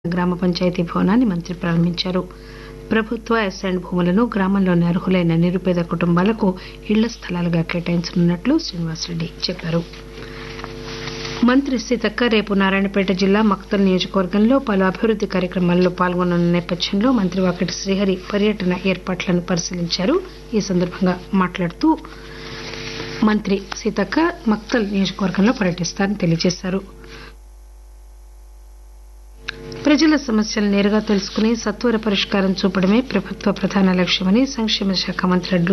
గ్రామ పంచాయతీ భవనాన్ని మంత్రి ప్రారంభించారు ప్రభుత్వ అసైన్డ్ భూములను గ్రామంలోని అర్హులైన నిరుపేద కుటుంబాలకు ఇళ్ల స్థలాలుగా కేటాయించనున్నట్లు శ్రీనివాసరెడ్డి చెప్పారు మంత్రి సీతక్క రేపు నారాయణపేట జిల్లా మక్తల్ నియోజకవర్గంలో పలు అభివృద్ది కార్యక్రమాల్లో పాల్గొననున్న నేపథ్యంలో మంత్రి వాకటి శ్రీహరి పర్యటన ఏర్పాట్లను పరిశీలించారు ఈ సందర్భంగా మాట్లాడుతూ మంత్రి సీతక్క మక్తల్ నియోజకవర్గంలో పర్యటిస్తారని తెలియజేశారు ప్రజల సమస్యలు నేరుగా తెలుసుకుని సత్వర పరిష్కారం చూపడమే ప్రభుత్వ ప్రధాన లక్ష్యమని సంక్షేమ శాఖ మంత్రి అడ్లు